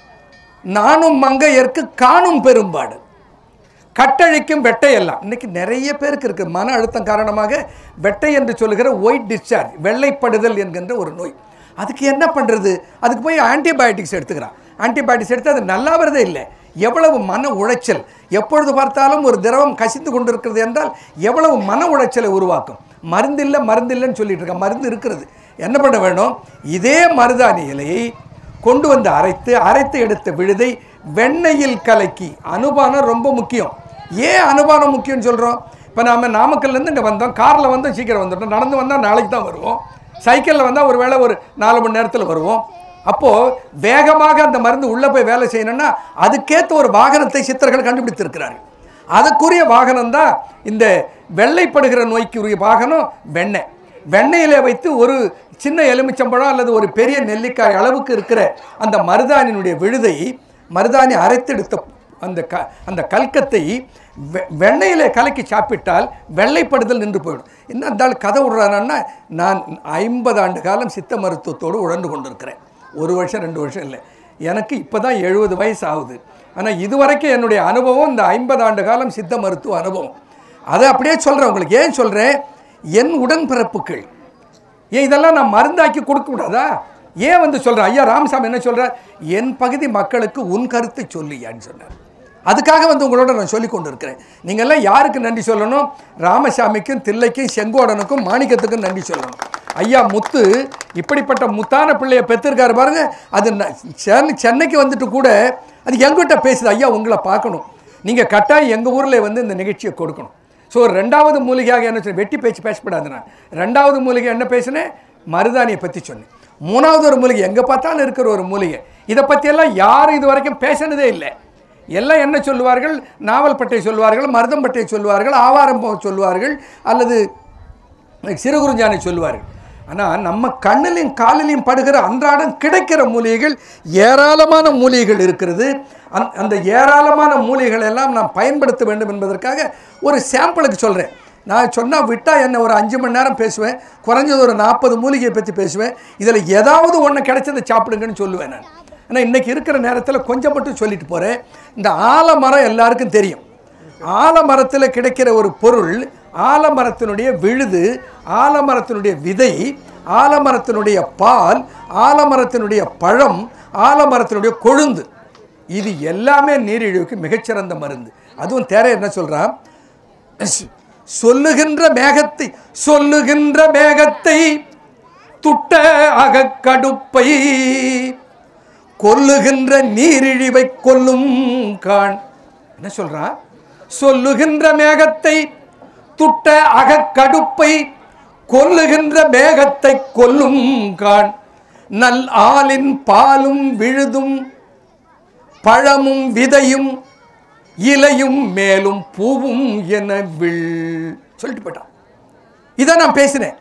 நானும் மங்கையர்க்கு காணும் பெரும்பாடு கட்டழிக்கும் வெட்டை எல்லாம் இன்னைக்கு நிறைய பேருக்கு இருக்கு மன அழுத்தம் காரணமாக வெட்டை என்று சொல்லுகிற ஒயிட் டிஸ்சார்ஜ் வெள்ளைப்படுதல் என்கின்ற ஒரு நோய் அதுக்கு என்ன பண்ணுறது அதுக்கு போய் ஆன்டிபயோட்டிக்ஸ் எடுத்துக்கிறான் ஆன்டிபயோட்டிக்ஸ் எடுத்து அது நல்லா வரதே இல்லை எவ்வளவு மன உளைச்சல் எப்பொழுது பார்த்தாலும் ஒரு திரவம் கசிந்து கொண்டிருக்கிறது என்றால் எவ்வளவு மன உளைச்சலை உருவாக்கும் மருந்து இல்லை மருந்து இல்லைன்னு சொல்லிட்டு இருக்க மருந்து இருக்கிறது என்ன பண்ண வேணும் இதே மருதாணி இலையை கொண்டு வந்து அரைத்து அரைத்து எடுத்த விழுதை வெண்ணெயில் கலக்கி அனுபானம் ரொம்ப முக்கியம் ஏன் அனுபானம் முக்கியம்னு சொல்கிறோம் இப்போ நாம நாமக்கல்லேருந்து இங்கே வந்தோம் காரில் வந்தோம் சீக்கிரம் வந்துட்டோம் நடந்து வந்தால் நாளைக்கு தான் வருவோம் சைக்கிளில் வந்தால் ஒரு வேளை ஒரு நாலு மணி நேரத்தில் வருவோம் அப்போது வேகமாக அந்த மருந்து உள்ளே போய் வேலை செய்யணும்னா அதுக்கேற்ற ஒரு வாகனத்தை சித்தர்கள் கண்டுபிடித்திருக்கிறார்கள் அதுக்குரிய வாகனம் தான் இந்த வெள்ளைப்படுகிற நோய்க்குரிய வாகனம் வெண்ணெய் வெண்ணெயிலே வைத்து ஒரு சின்ன எலுமிச்சம்பழம் அல்லது ஒரு பெரிய நெல்லிக்காய் அளவுக்கு இருக்கிற அந்த மருதாணியினுடைய விழுதை மருதாணி அரைத்தெடுத்த அந்த க அந்த கல்கத்தை வெ வெண்ணெயிலே கலக்கி சாப்பிட்டால் வெள்ளைப்படுதல் நின்று போயிடும் என்ன இருந்தாலும் கதை விடுறாங்கன்னா நான் ஐம்பது ஆண்டு காலம் சித்த மருத்துவத்தோடு உழந்து கொண்டிருக்கிறேன் ஒரு வருஷம் ரெண்டு வருஷம் இல்லை எனக்கு இப்போ தான் எழுபது வயசு ஆகுது ஆனால் இதுவரைக்கும் என்னுடைய அனுபவம் இந்த ஐம்பது ஆண்டு காலம் சித்த மருத்துவ அனுபவம் அதை அப்படியே சொல்கிறேன் உங்களுக்கு ஏன் சொல்கிறேன் என் உடன்பிறப்புகள் ஏன் இதெல்லாம் நான் மருந்தாக்கி கொடுக்க கூடாதா ஏன் வந்து சொல்கிறேன் ஐயா ராமசாமி என்ன சொல்கிறார் என் பகுதி மக்களுக்கு உன் கருத்தை சொல்லியான்னு சொன்னார் அதுக்காக வந்து உங்களோட நான் சொல்லி கொண்டு இருக்கிறேன் நீங்கள்லாம் யாருக்கு நன்றி சொல்லணும் ராமசாமிக்கும் தில்லைக்கும் செங்கோடனுக்கும் மாணிக்கத்துக்கும் நன்றி சொல்லணும் ஐயா முத்து இப்படிப்பட்ட முத்தான பிள்ளையை பெற்றிருக்காரு பாருங்க அது ந- சென்னை சென்னைக்கு வந்துட்டு கூட அது எங்கிட்ட பேசுது ஐயா உங்களை பார்க்கணும் நீங்கள் கட்டாயம் எங்கள் ஊரில் வந்து இந்த நிகழ்ச்சியை கொடுக்கணும் ஸோ ரெண்டாவது மூலிகையாக என்ன சொன்னேன் வெட்டி பேச்சு பேசப்படாது நான் ரெண்டாவது மூலிகை என்ன பேசினேன் மருதாணியை பற்றி சொன்னேன் மூணாவது ஒரு மூலிகை எங்கே பார்த்தாலும் இருக்கிற ஒரு மூலிகை இதை பற்றியெல்லாம் யாரும் இது வரைக்கும் பேசினதே இல்லை எல்லாம் என்ன சொல்லுவார்கள் நாவல்பட்டை சொல்லுவார்கள் மருதம்பட்டை சொல்லுவார்கள் ஆவாரம் பூ சொல்லுவார்கள் அல்லது சிறுகுறிஞ்சானை சொல்லுவார்கள் ஆனால் நம்ம கண்ணிலையும் காலிலையும் படுகிற அன்றாடம் கிடைக்கிற மூலிகைகள் ஏராளமான மூலிகைகள் இருக்கிறது அந் அந்த ஏராளமான மூலிகைகள் எல்லாம் நாம் பயன்படுத்த வேண்டும் என்பதற்காக ஒரு சாம்பிளுக்கு சொல்கிறேன் நான் சொன்னால் விட்டால் என்ன ஒரு அஞ்சு மணி நேரம் பேசுவேன் குறைஞ்சது ஒரு நாற்பது மூலிகையை பற்றி பேசுவேன் இதில் ஏதாவது ஒன்று கிடைச்சதை சாப்பிடுங்கன்னு சொல்லுவேன் நான் ஆனால் இன்றைக்கி இருக்கிற நேரத்தில் கொஞ்சம் மட்டும் சொல்லிட்டு போகிறேன் இந்த ஆலமரம் எல்லாருக்கும் தெரியும் ஆலமரத்தில் கிடைக்கிற ஒரு பொருள் ஆலமரத்தினுடைய விழுது ஆலமரத்தினுடைய விதை ஆலமரத்தினுடைய பால் ஆலமரத்தினுடைய பழம் ஆலமரத்தினுடைய கொழுந்து இது எல்லாமே நீரிழிவுக்கு மிகச்சிறந்த மருந்து அதுவும் தேர என்ன சொல்கிறான் சொல்லுகின்ற மேகத்தை சொல்லுகின்ற மேகத்தை துட்ட அகக்கடுப்பை கொல்லுகின்ற நீரிழிவை கொல்லும் காண் என்ன சொல்றான் சொல்லுகின்ற மேகத்தை துட்ட அகக்கடுப்பை கொல்லுகின்ற மேகத்தை கொல்லும் காண் நல் ஆலின் பாலும் விழுதும் பழமும் விதையும் இலையும் மேலும் பூவும் என வில் சொல்லிட்டு போயிட்டான் இதை நான் பேசினேன்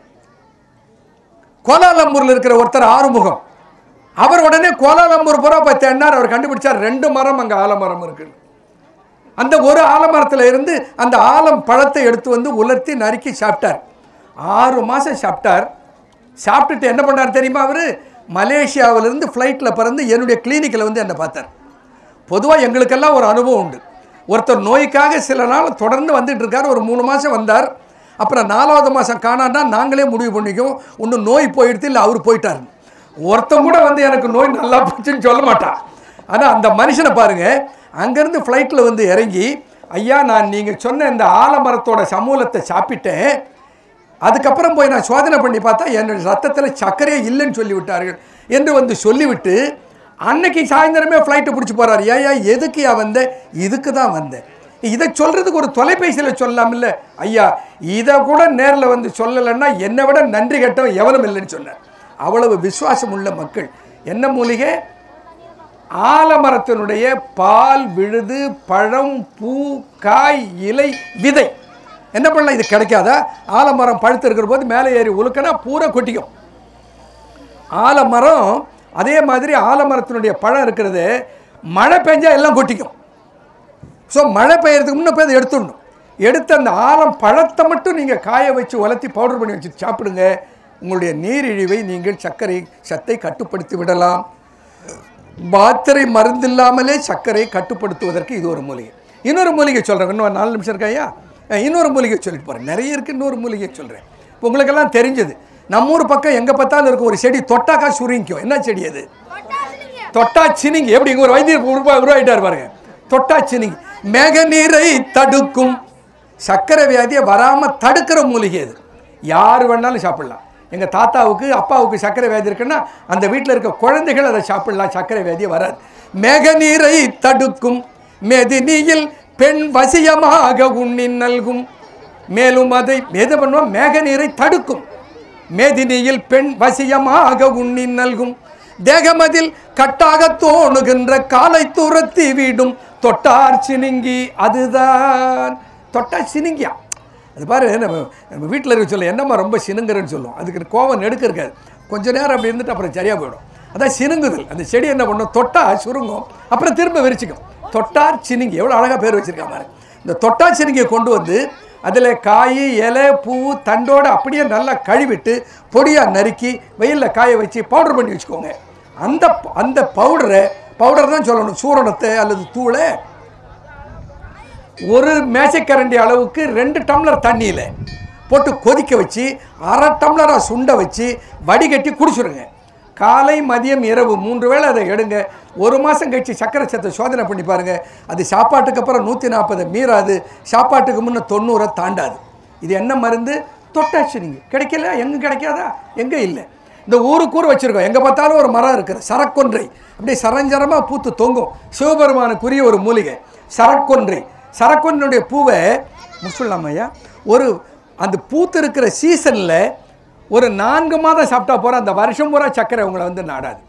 கோலாலம்பூரில் இருக்கிற ஒருத்தர் ஆறுமுகம் அவர் உடனே கோலாலம்பூர் பூரா போய் தேடினார் அவர் கண்டுபிடிச்சார் ரெண்டு மரம் அங்கே ஆலமரம் இருக்குன்னு அந்த ஒரு ஆலமரத்தில் இருந்து அந்த ஆலம் பழத்தை எடுத்து வந்து உலர்த்தி நறுக்கி சாப்பிட்டார் ஆறு மாதம் சாப்பிட்டார் சாப்பிட்டுட்டு என்ன பண்ணார் தெரியுமா அவர் மலேசியாவிலிருந்து ஃப்ளைட்டில் பறந்து என்னுடைய கிளினிக்கில் வந்து என்னை பார்த்தார் பொதுவாக எங்களுக்கெல்லாம் ஒரு அனுபவம் உண்டு ஒருத்தர் நோய்க்காக சில நாள் தொடர்ந்து வந்துட்டு இருக்கார் ஒரு மூணு மாதம் வந்தார் அப்புறம் நாலாவது மாதம் காணான்னா நாங்களே முடிவு பண்ணிக்குவோம் இன்னும் நோய் போயிடுது இல்லை அவர் போயிட்டார் ஒருத்தன் கூட வந்து எனக்கு நோய் நல்லா போச்சுன்னு சொல்ல மாட்டான் ஆனால் அந்த மனுஷனை பாருங்க அங்கேருந்து ஃப்ளைட்டில் வந்து இறங்கி ஐயா நான் நீங்கள் சொன்ன இந்த ஆலமரத்தோட சமூலத்தை சாப்பிட்டேன் அதுக்கப்புறம் போய் நான் சோதனை பண்ணி பார்த்தா என்னுடைய ரத்தத்தில் சர்க்கரையே இல்லைன்னு சொல்லிவிட்டார்கள் என்று வந்து சொல்லிவிட்டு அன்னைக்கு சாயந்தரமே ஃப்ளைட்டை பிடிச்சி போகிறார் ஏயா எதுக்குயா வந்த இதுக்கு தான் வந்தேன் இதை சொல்கிறதுக்கு ஒரு தொலைபேசியில் சொல்லலாம்ல ஐயா இதை கூட நேரில் வந்து சொல்லலைன்னா என்னை விட நன்றி கெட்டவன் எவனும் இல்லைன்னு சொன்னார் அவ்வளவு விசுவாசம் உள்ள மக்கள் என்ன மூலிகை ஆலமரத்தினுடைய பால் விழுது பழம் பூ காய் இலை விதை என்ன பண்ணலாம் இது கிடைக்காதா ஆலமரம் பழுத்து இருக்கிற போது மேலே ஏறி உழுக்கனா பூரா கொட்டிக்கும் ஆலமரம் அதே மாதிரி ஆலமரத்தினுடைய பழம் இருக்கிறது மழை பெஞ்சா எல்லாம் கொட்டிக்கும் ஸோ மழை பெய்யறதுக்கு முன்னே போய் அதை எடுத்துடணும் எடுத்து அந்த ஆலம் பழத்தை மட்டும் நீங்கள் காய வச்சு உலர்த்தி பவுடர் பண்ணி வச்சு சாப்பிடுங்க உங்களுடைய நீரிழிவை நீங்கள் சர்க்கரை சத்தை கட்டுப்படுத்தி விடலாம் மாத்திரை மருந்து இல்லாமலே சர்க்கரையை கட்டுப்படுத்துவதற்கு இது ஒரு மூலிகை இன்னொரு மூலிகை சொல்கிறேன் இன்னும் நாலு நிமிஷம் இருக்காயா அஹ் இன்னொரு மூலிகை சொல்லிட்டு போகிறேன் நிறைய இருக்குது இன்னொரு மூலிகை சொல்கிறேன் இப்போ உங்களுக்கெல்லாம் தெரிஞ்சது நம்ம ஊர் பக்கம் எங்கே பார்த்தாலும் இருக்க ஒரு செடி தொட்டாக்கா சுருங்கிக்கும் என்ன செடி அது தொட்டா சினிங்கி எப்படி இங்க ஒரு வைத்தியர் உருவா உருவாயிட்டார் பாருங்க தொட்டா சினிங்கி மேக நீரை தடுக்கும் சர்க்கரை வியாதியை வராமல் தடுக்கிற மூலிகை அது யார் வேணாலும் சாப்பிடலாம் எங்கள் தாத்தாவுக்கு அப்பாவுக்கு சர்க்கரை வியாதி இருக்குன்னா அந்த வீட்டில் இருக்க குழந்தைகள் அதை சாப்பிடலாம் சர்க்கரை வியாதி வராது மேக நீரை தடுக்கும் மெதினியில் பெண் வசியமாக உண்ணி நல்கும் மேலும் அதை எது பண்ணுவோம் மேக நீரை தடுக்கும் மேதினியில் பெண் வசியமாக உண்ணி நல்கும் தேகமதில் கட்டாக தோணுகின்ற காலை துரத்தி விடும் தொட்டார் சினுங்கி அதுதான் தொட்டார் சினுங்கியா அது பாரு நம்ம நம்ம வீட்டில் இருக்க சொல்ல என்னம்மா ரொம்ப சினுங்குறேன்னு சொல்லுவோம் அதுக்கு கோவம் நெடுக்க இருக்காது கொஞ்ச நேரம் அப்படி இருந்துட்டு அப்புறம் சரியாக போயிடும் அதான் சினுங்குதல் அந்த செடி என்ன பண்ணும் தொட்டா சுருங்கும் அப்புறம் திரும்ப விரிச்சிக்கும் தொட்டார் சினுங்கி எவ்வளோ அழகாக பேர் வச்சிருக்காங்க பாரு இந்த தொட்டார் சினுங்கியை கொண்டு வந்து அதில் காய் இலை பூ தண்டோடு அப்படியே நல்லா கழுவிட்டு பொடியாக நறுக்கி வெயிலில் காய வச்சு பவுடர் பண்ணி வச்சுக்கோங்க அந்த அந்த பவுடரை பவுடர் தான் சொல்லணும் சூரணத்தை அல்லது தூளை ஒரு மேசைக்கரண்டி அளவுக்கு ரெண்டு டம்ளர் தண்ணியில் போட்டு கொதிக்க வச்சு அரை டம்ளராக சுண்ட வச்சு வடிகட்டி குடிச்சிருங்க காலை மதியம் இரவு மூன்று வேளை அதை எடுங்க ஒரு மாதம் கழிச்சு சக்கரை சத்தை சோதனை பண்ணி பாருங்கள் அது சாப்பாட்டுக்கு அப்புறம் நூற்றி நாற்பதை மீறாது சாப்பாட்டுக்கு முன்னே தொண்ணூறை தாண்டாது இது என்ன மருந்து தொட்டாச்சு நீங்கள் கிடைக்கல எங்கே கிடைக்காதா எங்கே இல்லை இந்த ஊருக்கூர் வச்சுருக்கோம் எங்கே பார்த்தாலும் ஒரு மரம் இருக்குது சரக்கொன்றை அப்படியே சரஞ்சரமாக பூத்து தொங்கும் சிவபெருமானுக்குரிய ஒரு மூலிகை சரக்கொன்றை சரக்கொன்றையுடைய பூவை முசுல்லாம் ஐயா ஒரு அந்த பூத்து இருக்கிற சீசனில் ஒரு நான்கு மாதம் சாப்பிட்டா போகிற அந்த வருஷம் பூரா சர்க்கரை உங்களை வந்து நாடாது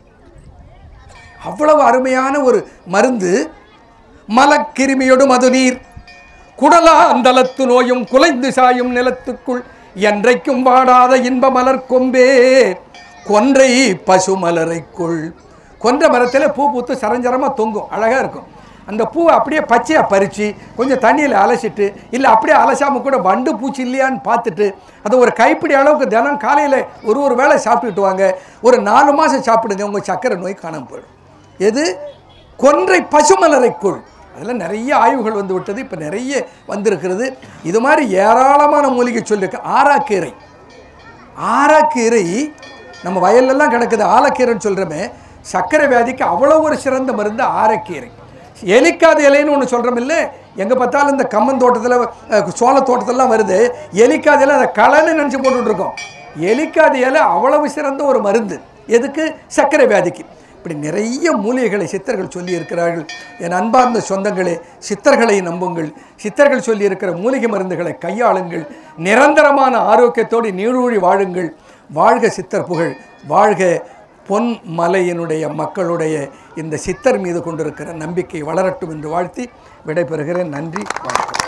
அவ்வளவு அருமையான ஒரு மருந்து மலக்கிருமியொடு மதுநீர் குடலா அந்தலத்து நோயும் குலைந்து சாயும் நிலத்துக்குள் என்றைக்கும் வாடாத இன்ப மலர் கொம்பே கொன்றை பசு மலரைக்குள் கொன்ற மரத்தில் பூ பூத்து சரஞ்சரமாக தொங்கும் அழகாக இருக்கும் அந்த பூவை அப்படியே பச்சையாக பறித்து கொஞ்சம் தண்ணியில் அலசிட்டு இல்லை அப்படியே அலசாமல் கூட வண்டு பூச்சி இல்லையான்னு பார்த்துட்டு அதை ஒரு கைப்பிடி அளவுக்கு தினம் காலையில் ஒரு ஒரு வேளை சாப்பிட்டுட்டு வாங்க ஒரு நாலு மாதம் சாப்பிடுங்க உங்கள் சக்கரை நோய் காணாமல் போயிடும் எது கொன்றை பசுமலரைக்குள் அதெல்லாம் நிறைய ஆய்வுகள் வந்து விட்டது இப்போ நிறைய வந்திருக்கிறது இது மாதிரி ஏராளமான மூலிகை சொல்லியிருக்கு ஆராக்கீரை ஆராக்கீரை நம்ம வயல்லலாம் கிடக்குது ஆலக்கீரைன்னு சொல்கிறோமே சர்க்கரை வியாதிக்கு அவ்வளோ ஒரு சிறந்த மருந்து ஆரக்கீரை எலிக்காத இலைன்னு ஒன்று சொல்கிறோம் இல்லை எங்கே பார்த்தாலும் இந்த கம்மன் தோட்டத்தில் அஹ், சோள தோட்டத்திலலாம் வருது எலிக்காத இலை அதை களைன்னு நினச்சி போட்டுட்ருக்கோம் எலிக்காத இலை அவ்வளவு சிறந்த ஒரு மருந்து எதுக்கு சர்க்கரை வியாதிக்கு இப்படி நிறைய மூலிகைகளை சித்தர்கள் சொல்லி இருக்கிறார்கள் என் அன்பார்ந்த சொந்தங்களே சித்தர்களை நம்புங்கள் சித்தர்கள் சொல்லி இருக்கிற மூலிகை மருந்துகளை கையாளுங்கள் நிரந்தரமான ஆரோக்கியத்தோடு நீடூழி வாழுங்கள் வாழ்க சித்தர் புகழ் வாழ்க பொன் மலையினுடைய மக்களுடைய இந்த சித்தர் மீது கொண்டிருக்கிற நம்பிக்கை வளரட்டும் என்று வாழ்த்தி விடைபெறுகிறேன் நன்றி வணக்கம்